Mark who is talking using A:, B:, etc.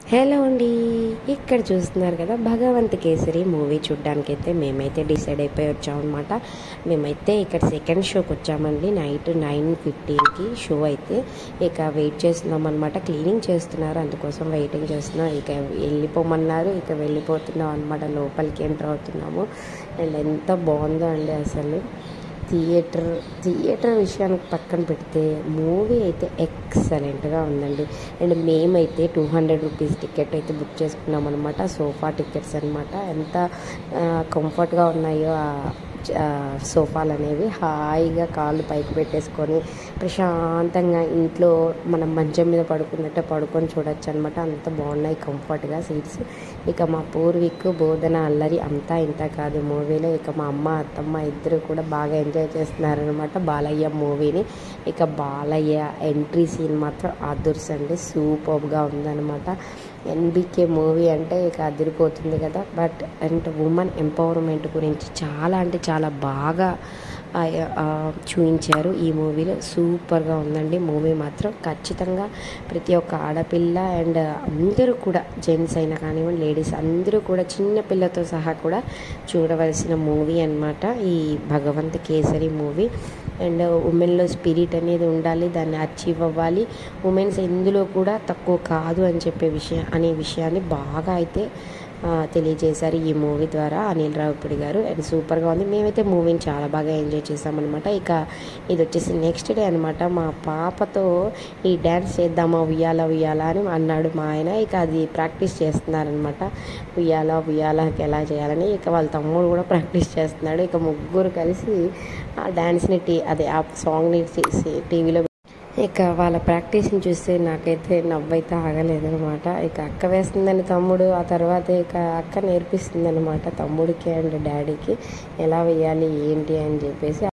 A: hello అండి ఇక్కడ చూస్తున్నారు కదా భగవంత్ కేసరి మూవీ చూడ్డానికి అయితే మేమైతే డిసైడ్ అయిపోయి వచ్చామన్నమాట మేమైతే ఇక్కడ సెకండ్ షోకి వచ్చామండి నైట్ నైన్ ఫిఫ్టీన్కి షో అయితే ఇక వెయిట్ చేస్తున్నాం అనమాట క్లీనింగ్ చేస్తున్నారు అందుకోసం వెయిటింగ్ చేస్తున్నాం ఇక వెళ్ళిపోమన్నారు ఇక వెళ్ళిపోతున్నాం అనమాట లోపలికి ఎంటర్ అవుతున్నాము అండ్ ఎంత బాగుందో అండి అసలు థియేటర్ థియేటర్ విషయానికి పక్కన పెడితే మూవీ అయితే ఎక్సలెంట్గా ఉందండి అండ్ మేమైతే టూ హండ్రెడ్ రూపీస్ టికెట్ అయితే బుక్ చేసుకున్నాం అనమాట సోఫా టికెట్స్ అనమాట ఎంత కంఫర్ట్గా ఉన్నాయో ఆ ఆ సోఫాలు అనేవి హాయిగా కాళ్ళు పైకి పెట్టేసుకొని ప్రశాంతంగా ఇంట్లో మనం మంచం మీద పడుకున్నట్టే పడుకొని చూడొచ్చు అనమాట అంత బాగున్నాయి కంఫర్ట్గా సీట్స్ ఇక మా పూర్వీక్ బోధన అల్లరి అంతా ఇంత కాదు మూవీలో ఇక మా అమ్మ అత్తమ్మ ఇద్దరు కూడా బాగా ఎంజాయ్ చేస్తున్నారనమాట బాలయ్య మూవీని ఇక బాలయ్య ఎంట్రీ సీన్ మాత్రం అదుర్స్ అండి సూపర్గా ఉందన్నమాట ఎన్బికే మూవీ అంటే ఇక అదిరిపోతుంది కదా బట్ అండ్ ఉమెన్ ఎంపవర్మెంట్ గురించి చాలా అంటే చాలా బాగా చూపించారు ఈ మూవీలో సూపర్గా ఉందండి మూవీ మాత్రం ఖచ్చితంగా ప్రతి ఒక్క ఆడపిల్ల అండ్ అందరూ కూడా జెంట్స్ అయినా కానివ్వండి లేడీస్ అందరూ కూడా చిన్న పిల్లతో సహా కూడా చూడవలసిన మూవీ అనమాట ఈ భగవంత్ కేసరి మూవీ అండ్ ఉమెన్లో స్పిరిట్ అనేది ఉండాలి దాన్ని అచీవ్ అవ్వాలి ఉమెన్స్ ఎందులో కూడా తక్కువ కాదు అని చెప్పే విషయం అనే విషయాన్ని బాగా అయితే తెలియజేశారు ఈ మూవీ ద్వారా అనిల్ రావుపూడి గారు అండ్ సూపర్గా ఉంది మేమైతే మూవీని చాలా బాగా ఎంజాయ్ చేసామన్నమాట ఇక ఇది వచ్చేసి నెక్స్ట్ డే అనమాట మా పాపతో ఈ డ్యాన్స్ చేద్దామా ఉయ్యాల ఉయ్యాల అని అన్నాడు మా ఆయన ఇక అది ప్రాక్టీస్ చేస్తున్నారనమాట ఉయ్యాల ఉయ్యాలకి ఎలా చేయాలని ఇక వాళ్ళ తమ్ముడు కూడా ప్రాక్టీస్ చేస్తున్నాడు ఇక ముగ్గురు కలిసి ఆ డ్యాన్స్ని టీ అదే ఆ సాంగ్ని టీవీలో ఇక వాళ్ళ ప్రాక్టీస్ని చూస్తే నాకైతే నవ్వైతే ఆగలేదనమాట ఇక అక్క వేస్తుందని తమ్ముడు ఆ తర్వాత ఇక అక్క నేర్పిస్తుంది అనమాట తమ్ముడికి అండ్ డాడీకి ఎలా వేయాలి ఏంటి అని చెప్పేసి